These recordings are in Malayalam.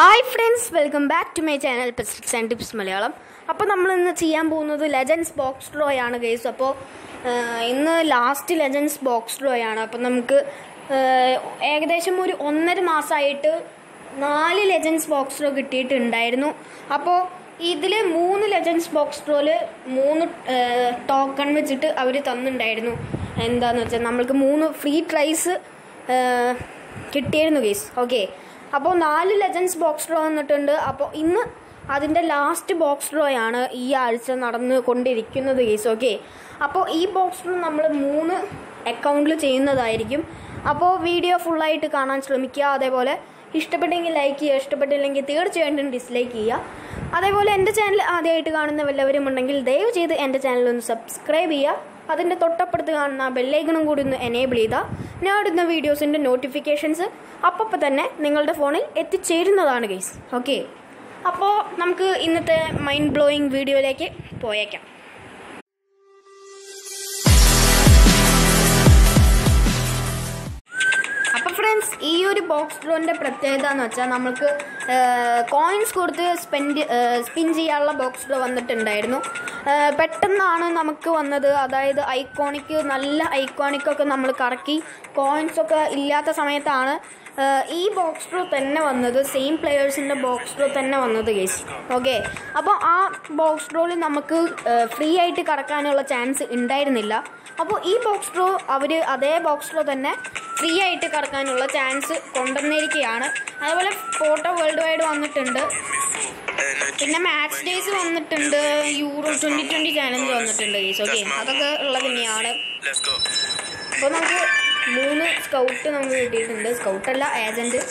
Hi friends welcome back to my channel പെസ്റ്റിക്സ് ആൻഡ് ടിപ്സ് മലയാളം അപ്പോൾ നമ്മൾ ഇന്ന് ചെയ്യാൻ പോകുന്നത് ലെജൻസ് ബോക്സ് ഡ്രോ ആണ് ഗൈസ് അപ്പോൾ ഇന്ന് ലാസ്റ്റ് ലെജൻസ് ബോക്സ് ഡ്രോ ആണ് അപ്പോൾ നമുക്ക് ആഹ്, ഏകദേശം ഒരു ഒന്നര മാസമായിട്ട് നാല് ലെജൻസ് ബോക്സ് ഡ്രോ കിട്ടിയിട്ടുണ്ടായിരുന്നു അപ്പോൾ ഇതിൽ മൂന്ന് ലെജൻസ് ബോക്സ് ഡ്രോയില് മൂന്ന് ടോക്കൺ വെച്ചിട്ട് അവർ തന്നിട്ടുണ്ടായിരുന്നു എന്താന്ന് വെച്ചാൽ നമ്മൾക്ക് മൂന്ന് ഫ്രീ ട്രൈസ് കിട്ടിയിരുന്നു ഗേസ് ഓക്കെ അപ്പോൾ നാല് ലെജൻസ് ബോക്സ് ഡ്രോ വന്നിട്ടുണ്ട് അപ്പോൾ ഇന്ന് അതിൻ്റെ ലാസ്റ്റ് ബോക്സ് ഡ്രോ ആണ് ഈ ആഴ്ച നടന്നു കൊണ്ടിരിക്കുന്നത് കേസ് ഓക്കെ അപ്പോൾ ഈ ബോക്സ് ഡ്രോ നമ്മൾ മൂന്ന് അക്കൗണ്ടിൽ ചെയ്യുന്നതായിരിക്കും അപ്പോൾ വീഡിയോ ഫുള്ളായിട്ട് കാണാൻ ശ്രമിക്കുക അതേപോലെ ഇഷ്ടപ്പെട്ടെങ്കിൽ ലൈക്ക് ചെയ്യുക ഇഷ്ടപ്പെട്ടില്ലെങ്കിൽ തീർച്ചയായിട്ടും ഡിസ്ലൈക്ക് ചെയ്യുക അതേപോലെ എൻ്റെ ചാനൽ ആദ്യമായിട്ട് കാണുന്ന വല്ലവരും ഉണ്ടെങ്കിൽ ദയവ് ചെയ്ത് എൻ്റെ ചാനൽ ഒന്ന് സബ്സ്ക്രൈബ് ചെയ്യുക അതിൻ്റെ തൊട്ടപ്പുറത്ത് കാണുന്ന ബെല്ലൈക്കണും കൂടി ഒന്ന് എനേബിൾ ചെയ്താൽ ഞാൻ ഇടുന്ന വീഡിയോസിൻ്റെ നോട്ടിഫിക്കേഷൻസ് അപ്പം തന്നെ നിങ്ങളുടെ ഫോണിൽ എത്തിച്ചേരുന്നതാണ് ഗൈസ് ഓക്കെ അപ്പോൾ നമുക്ക് ഇന്നത്തെ മൈൻഡ് ബ്ലോയിങ് വീഡിയോയിലേക്ക് പോയേക്കാം അപ്പോൾ ഫ്രണ്ട്സ് ഈ ഒരു ബോക്സ് ഡ്രോൻ്റെ പ്രത്യേകത എന്ന് വെച്ചാൽ നമുക്ക് കോയിൻസ് കൊടുത്ത് സ്പെൻഡ് സ്പിൻ ചെയ്യാനുള്ള ബോക്സ് ഡ്രോ വന്നിട്ടുണ്ടായിരുന്നു ആ, പെട്ടെന്നാണ് നമുക്ക് വന്നത് അതായത് ഐക്കോണിക് നല്ല ഐക്കോണിക്കൊക്കെ നമ്മൾ കറക്കി കോയിൻസ് ഒക്കെ ഇല്ലാത്ത സമയത്താണ് ആ, ഈ ബോക്സ് ഡ്രോ തന്നെ വന്നത് സെയിം പ്ലെയേഴ്സിൻ്റെ ബോക്സ് ഡ്രോ തന്നെ വന്നത് കേസ് ഓക്കെ അപ്പോൾ ആ ബോക്സ് ഡ്രോയിൽ നമുക്ക് ഫ്രീ ആയിട്ട് കടക്കാനുള്ള ചാൻസ് ഉണ്ടായിരുന്നില്ല അപ്പോൾ ഈ ബോക്സ് ഡ്രോ അവർ അതേ ബോക്സ് ഡ്രോ തന്നെ ഫ്രീ ആയിട്ട് കടക്കാനുള്ള ചാൻസ് കൊണ്ടുവന്നിരിക്കുകയാണ് അതേപോലെ ഫോട്ടോ വേൾഡ് വൈഡ് വന്നിട്ടുണ്ട് പിന്നെ മാച്ച് ഡേയ്സ് വന്നിട്ടുണ്ട് യൂറോ ട്വൻറ്റി ട്വൻറ്റി ചാലഞ്ച് വന്നിട്ടുണ്ട് ഗീസ് ഓക്കെ അതൊക്കെ ഉള്ളത് തന്നെയാണ് Let's go. അപ്പോൾ നമുക്ക് മൂന്ന് സ്കൗട്ട് നമുക്ക് കിട്ടിയിട്ടുണ്ട് സ്കൗട്ടല്ല ഏജൻറ്റ്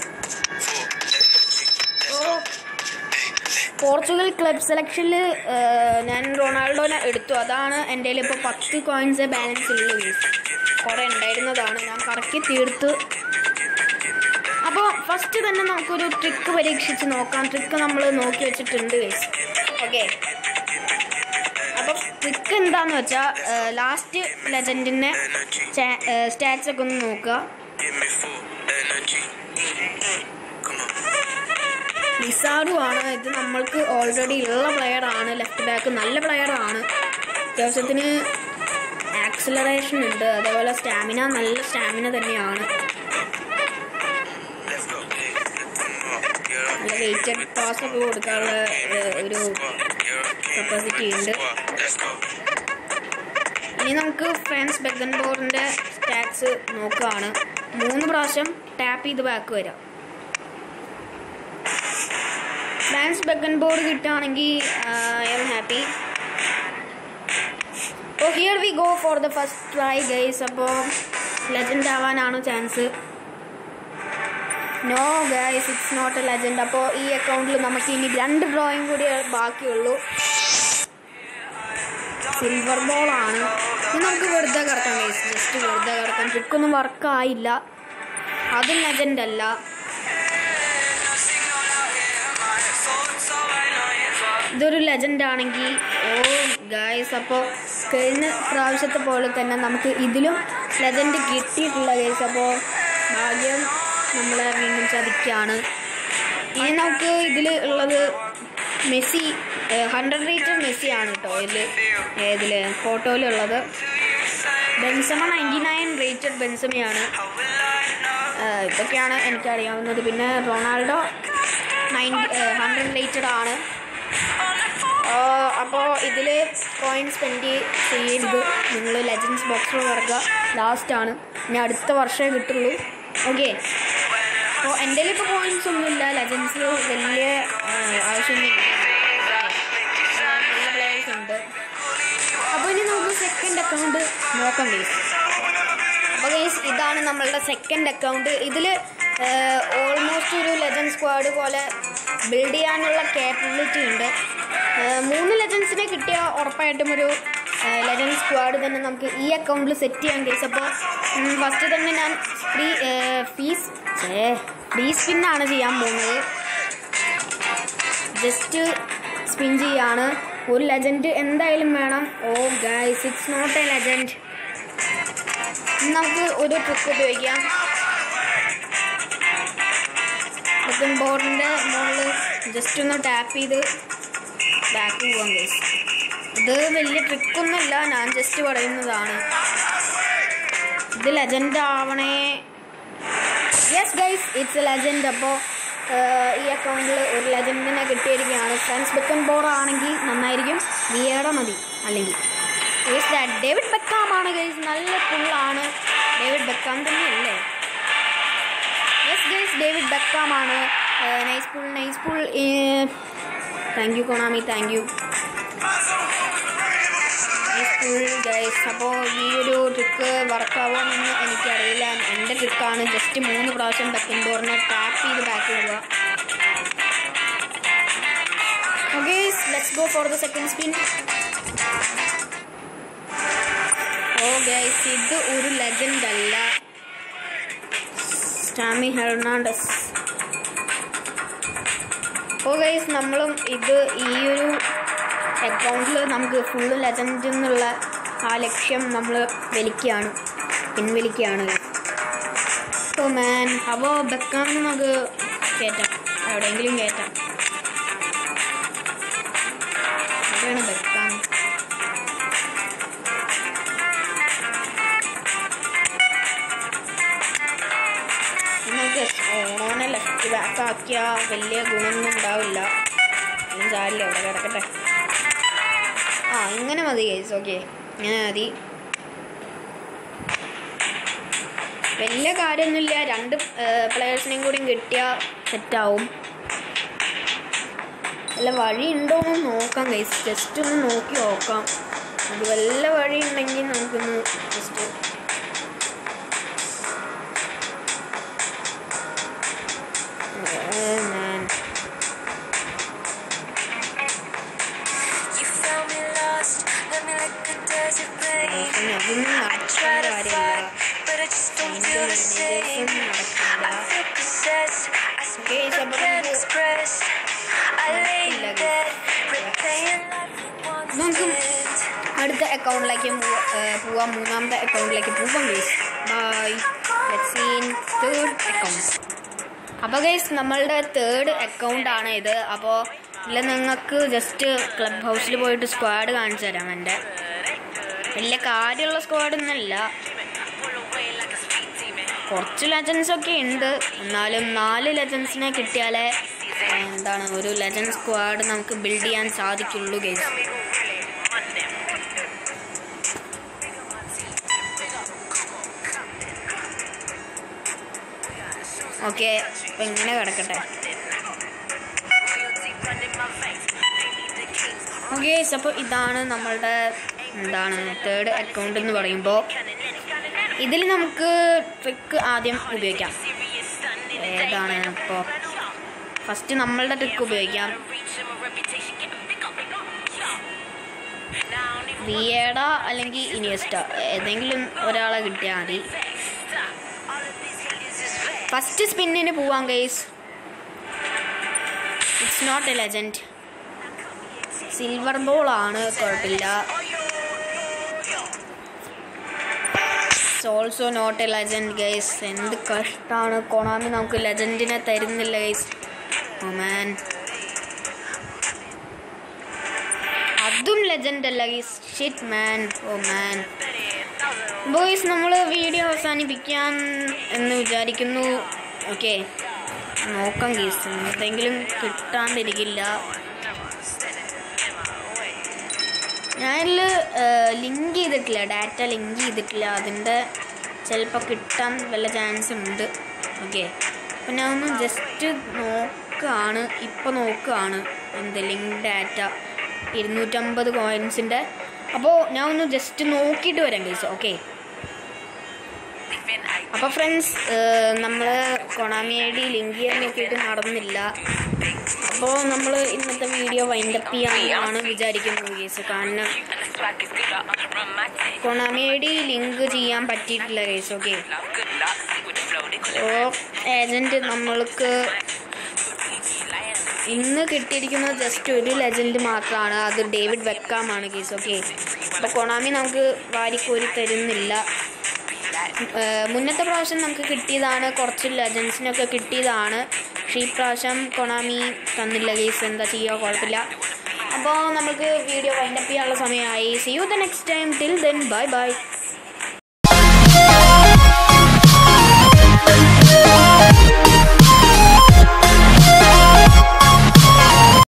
അപ്പോൾ പോർച്ചുഗൽ ക്ലബ് സെലക്ഷനിൽ ഞാൻ റൊണാൾഡോനെ എടുത്തു അതാണ് എൻ്റെ കയ്യിൽ ഇപ്പോൾ പത്ത് കോയിൻസ് ബാലൻസ് ഉള്ളൂ ഗീസ് കുറേ ഉണ്ടായിരുന്നതാണ് ഞാൻ കറക്കി തീർത്ത് അപ്പോൾ ഫസ്റ്റ് തന്നെ നമുക്കൊരു ട്രിക്ക് പരീക്ഷിച്ച് നോക്കാം ട്രിക്ക് നമ്മൾ നോക്കി വെച്ചിട്ടുണ്ട് ഗൈസ് ഓക്കെ അപ്പോൾ ട്രിക്ക് എന്താന്ന് വെച്ചാൽ ലാസ്റ്റ് ലെജൻഡിൻ്റെ സ്റ്റാറ്റ്സ് ഒക്കെ ഒന്ന് നോക്കുക Give me full energy. Come on. ലിസാഡു ആണ് ഇത് നമ്മൾക്ക് ഓൾറെഡി ഉള്ള പ്ലെയർ ആണ് ലെഫ്റ്റ് ബാക്ക് നല്ല പ്ലെയർ ആണ് അത്യാവശ്യത്തിന് ആക്സിലറേഷൻ ഉണ്ട് അതേപോലെ സ്റ്റാമിന നല്ല സ്റ്റാമിന തന്നെയാണ് Let's go. Come on. Get up. നല്ല വെയിറ്റഡ് പാസ് ഒക്കെ കൊടുക്കാനുള്ള ഏഹ്, ഒരു Get up. കപ്പാസിറ്റി ഉണ്ട് Let's go. ഇനി നമുക്ക് ഫ്രാൻസ് ബെഗൻബോറിൻ്റെ സ്റ്റാറ്റ്സ് നോക്കുകയാണ് മൂന്ന് പ്രാവശ്യം ടാപ്പ് ചെയ്ത് ബാക്ക് വരാം ഫ്രാൻസ് ബെഗൻബോർഡ് കിട്ടുകയാണെങ്കിൽ ഐ എം ഹാപ്പി അപ്പോൾ here we go for the first try guys അപ്പോൾ ലെജൻഡ് ആവാനാണ് chance no guys it's not a legend അപ്പോൾ ഈ അക്കൗണ്ടിൽ നമുക്ക് ഇനി രണ്ട് ഡ്രോയിങ് കൂടി ബാക്കിയുള്ളൂ സിൽവർ ബോൾ ആണ് ഇത് നമുക്ക് വെറുതെ കിടക്കാം ഗൈസ് ജസ്റ്റ് വെറുതെ കിടക്കാം ട്രിക്കൊന്നും വർക്കായില്ല അതും ലെജൻഡ് അല്ല ഇതൊരു ലെജൻഡ് ആണെങ്കിൽ ഓ ഗൈസ് അപ്പോൾ കഴിഞ്ഞ പ്രാവശ്യത്തെ പോലെ തന്നെ നമുക്ക് ഇതിലും ലെജൻഡ് കിട്ടിയിട്ടില്ല ഗൈസ് അപ്പോൾ ഭാഗ്യം നമ്മളെ വീണ്ടും ചതിക്കാണ് ഇനി നമുക്ക് ഇതിൽ ഉള്ളത് മെസ്സി ഹൺഡ്രഡ് റേറ്റഡ് മെസ്സി ആണ് കേട്ടോ ഇതിൽ ഇതിൽ ഫോട്ടോയിലുള്ളത് ബെൻസമ നയൻറ്റി നയൻ റേറ്റഡ് ബെൻസമയാണ് ഏഹ് ഇതൊക്കെയാണ് എനിക്കറിയാവുന്നത് പിന്നെ റൊണാൾഡോ നയൻറ്റി ഹൺഡ്രഡ് റേറ്റഡ് ആണ് അപ്പോൾ ഇതിൽ കോയിൻ സ്പെൻഡ് ചെയ്യരുത് നിങ്ങൾ ലെജൻസ് ബോക്സിൽ കിടക്കുക ലാസ്റ്റാണ് ഇനി അടുത്ത വർഷമേ കിട്ടുള്ളൂ ഓക്കെ അപ്പോൾ എൻ്റെ ഇപ്പോൾ കോയിൻസ് ഒന്നുമില്ല ലെജൻസ് വലിയ ഏഹ്, ആവശ്യമൊന്നുമില്ല നല്ല പ്ലേയേഴ്സ് ഉണ്ട് അപ്പോൾ ഇനി നമുക്ക് സെക്കൻഡ് അക്കൗണ്ട് നോക്കാം ഗൈസ് അപ്പോൾ ഗൈസ് ഇതാണ് നമ്മളുടെ സെക്കൻഡ് അക്കൗണ്ട് ഇതിൽ ഓൾമോസ്റ്റ് ഒരു ലെജൻഡ് സ്ക്വാഡ് പോലെ ബിൽഡ് ചെയ്യാനുള്ള കേപ്പബിലിറ്റി ഉണ്ട് ഏഹ്, മൂന്ന് ലെജൻസിനെ കിട്ടിയ ഉറപ്പായിട്ടും ഒരു ലെജൻഡ് സ്ക്വാഡ് തന്നെ നമുക്ക് ഈ അക്കൗണ്ടിൽ സെറ്റ് ചെയ്യാൻ കേസ് അപ്പോൾ ഫസ്റ്റ് തന്നെ ഞാൻ ഫ്രീ ഫീസ് ഫ്രീ സ്പിന്നാണ് ചെയ്യാൻ പോകുന്നത് ജസ്റ്റ് സ്പിൻ ചെയ്യാണ് ഒരു ലെജൻഡ് എന്തായാലും വേണം oh guys it's not a legend നമുക്ക് ഒരു ട്രിക്ക് ഉപയോഗിക്കാം ബെക്കൻ ബോർഡിൻ്റെ മുകളിൽ ജസ്റ്റ് ഒന്ന് ടാപ്പ് ചെയ്ത് ബാക്ക് പോവാം ഗൈസ് ഇത് വലിയ ട്രിക്കൊന്നുമില്ല ഞാൻ ജസ്റ്റ് പറയുന്നതാണ് ഇത് ലെജൻഡ് ആവണേ yes guys it's a legend അപ്പോൾ ഈ അക്കൗണ്ടിൽ ഒരു ലെജൻഡിനെ കിട്ടിയിരിക്കുകയാണ് ഫ്രണ്ട്സ് ബെക്കൻ ബോർ ആണെങ്കിൽ നന്നായിരിക്കും വിയേടെ മതി അല്ലെങ്കിൽ ഗൈസ് ഡേവിഡ് ബെക്കാം ആണ് ഗൈസ് നല്ല പുള്ളാണ് ഡേവിഡ് ബെക്കാം തന്നെയല്ലേ യെസ് ഗൈസ് ഡേവിഡ് ബെക്കാം ആണ് nice pull nice pull thank you Konami thank you full guys അപ്പോൾ ഈ ഒരു ട്രിക്ക് വർക്കാവുമെന്ന് എനിക്കറിയില്ല എൻ്റെ ട്രിക്കാണ് ജസ്റ്റ് മൂന്ന് പ്രാവശ്യം ബെക്കൻ ബോറിനെ ടാപ്പ് ചെയ്ത് ബാക്ക് ഇടുക okay let's go for the second spin oh guys ഇത് ഒരു ലെജൻഡ് അല്ല സ്റ്റാമി ഹെർണാണ്ടസ് ഓ ഗൈസ് നമ്മളും ഇത് ഈ ഒരു അക്കൗണ്ടിൽ നമുക്ക് ഫുള്ള് ലെജൻഡ് എന്നുള്ള ആ ലക്ഷ്യം നമ്മൾ വലിക്കുകയാണ് പിൻവലിക്കുകയാണ് ഓ മാൻ അപ്പോൾ ബെക്കാമെന്ന് നമുക്ക് കയറ്റാം എവിടെയെങ്കിലും കയറ്റാം എവിടെയാണ് ബെക്കാം നമുക്ക് ഓണോനെ ലെഫ്റ്റ് ബാക്ക് ആക്കിയാൽ വലിയ ഗുണമൊന്നും ഉണ്ടാവില്ല ഒന്നും ചാടില്ല അവിടെ കിടക്കട്ടെ ആ ഇങ്ങനെ മതി ഗൈസ് ഓക്കെ ഇങ്ങനെ മതി വലിയ കാര്യമൊന്നുമില്ല രണ്ട് പ്ലെയേഴ്സിനെയും കൂടിയും കിട്ടിയാൽ സെറ്റാവും വല്ല വഴി ഉണ്ടോ എന്ന് നോക്കാം ഗൈസ് ജസ്റ്റ് ഒന്ന് നോക്കി നോക്കാം അത് വല്ല വഴി ഉണ്ടെങ്കിൽ നമുക്കൊന്ന് just man. You found me lost, left me like a desert plain. പിന്നെ അതൊന്നും I try നടക്കുന്ന to കാര്യമില്ല fly, but I just don't feel the same. I feel possessed, I speak Okay, so but can't നമുക്ക് express. I lay in ഇല്ല, bed, replaying life once നമുക്ക് did. അടുത്ത അക്കൗണ്ടിലേക്ക് പോവാം മൂന്നാമത്തെ അക്കൗണ്ടിലേക്ക് പോവാം guys bye let's see third account അപ്പോൾ ഗൈസ് നമ്മളുടെ തേർഡ് അക്കൗണ്ട് ആണ് ഇത് അപ്പോൾ ഇതിൽ നിങ്ങൾക്ക് ജസ്റ്റ് ക്ലബ് ഹൗസിൽ പോയിട്ട് സ്ക്വാഡ് കാണിച്ചു തരാം എൻ്റെ വലിയ കാര്യമുള്ള സ്ക്വാഡൊന്നുമല്ല കുറച്ച് ലെജൻസ് ഒക്കെ ഉണ്ട് എന്നാലും നാല് ലെജൻസിനെ കിട്ടിയാലേ ആ, എന്താണ് ഒരു ലെജൻഡ് സ്ക്വാഡ് നമുക്ക് ബിൽഡ് ചെയ്യാൻ സാധിക്കുള്ളൂ ഗൈസ് ഓക്കെ അപ്പം ഇങ്ങനെ കിടക്കട്ടെ ഓക്കെ അപ്പോൾ ഇതാണ് നമ്മളുടെ എന്താണ് തേർഡ് അക്കൗണ്ട് എന്ന് പറയുമ്പോൾ ഇതിൽ നമുക്ക് ട്രിക്ക് ആദ്യം ഉപയോഗിക്കാം ഏതാണ് ഇപ്പോൾ ഫസ്റ്റ് നമ്മളുടെ ട്രിക്ക് ഉപയോഗിക്കാം വിയേഡ അല്ലെങ്കിൽ ഇനിയസ്റ്റ ഏതെങ്കിലും ഒരാളെ കിട്ടിയാൽ മതി ഫസ്റ്റ് സ്പിന്നിന് പോവാം guys it's not a legend silver ball ആണ് കുഴപ്പമില്ല also not a legend guys എന്ത് കഷ്ടമാണ് കൊണാമി നമുക്ക് ലെജൻഡിനെ തരുന്നില്ല ഗൈസ് ഓ മാൻ അതും ലെജൻഡ് അല്ല guys shit man oh man boys നമ്മൾ വീഡിയോ അവസാനിപ്പിക്കാൻ എന്ന് വിചാരിക്കുന്നു ഓക്കെ നോക്കാം കേസ് എന്തെങ്കിലും കിട്ടാണ്ടിരിക്കില്ല ഞാനിൽ ലിങ്ക് ചെയ്തിട്ടില്ല ഡാറ്റ ലിങ്ക് ചെയ്തിട്ടില്ല അതിൻ്റെ ചിലപ്പോൾ കിട്ടാൻ വല്ല ചാൻസ് ഉണ്ട് ഓക്കെ അപ്പം ഞാൻ ഒന്ന് ജസ്റ്റ് നോക്കുകയാണ് ഇപ്പോൾ നോക്കുകയാണ് എന്ത് ലിങ്ക് ഡാറ്റ ഇരുന്നൂറ്റമ്പത് കോയിൻസിൻ്റെ അപ്പോൾ ഞാൻ ഒന്ന് ജസ്റ്റ് നോക്കിയിട്ട് വരാം കേസ് ഓക്കെ അപ്പോൾ ഫ്രണ്ട്സ് നമ്മൾ കൊണാമി ഐ ഡി ലിങ്ക് ചെയ്യാൻ നോക്കിയിട്ട് നടന്നില്ല അപ്പോൾ നമ്മൾ ഇന്നത്തെ വീഡിയോ വൈൻഡപ്പ് ചെയ്യാമെന്നാണ് വിചാരിക്കുന്നത് കേസ് കാരണം കൊണാമി ഐ ഡി ലിങ്ക് ചെയ്യാൻ പറ്റിയിട്ടില്ല കേസ് ഓക്കെ അപ്പോൾ ഏജൻറ്റ് നമ്മൾക്ക് ഇന്ന് കിട്ടിയിരിക്കുന്നത് ജസ്റ്റ് ഒരു ലെജൻഡ് മാത്രമാണ് അത് ഡേവിഡ് വെക്കാമാണ് കേസ് ഓക്കെ അപ്പോൾ കൊണാമി നമുക്ക് വാരിക്കോരി തരുന്നില്ല ഏഹ് മുന്നത്തെ പ്രാവശ്യം നമുക്ക് കിട്ടിയതാണ് കുറച്ച് ലെജൻസിനൊക്കെ കിട്ടിയതാണ് പക്ഷേ ഈ പ്രാവശ്യം കൊണാമി തന്നില്ല ഗെയ്സ് എന്താ ചെയ്യുക കുഴപ്പമില്ല അപ്പോൾ നമുക്ക് വീഡിയോ വൈൻഡപ്പ് ചെയ്യാനുള്ള സമയമായി see you the next time till then bye by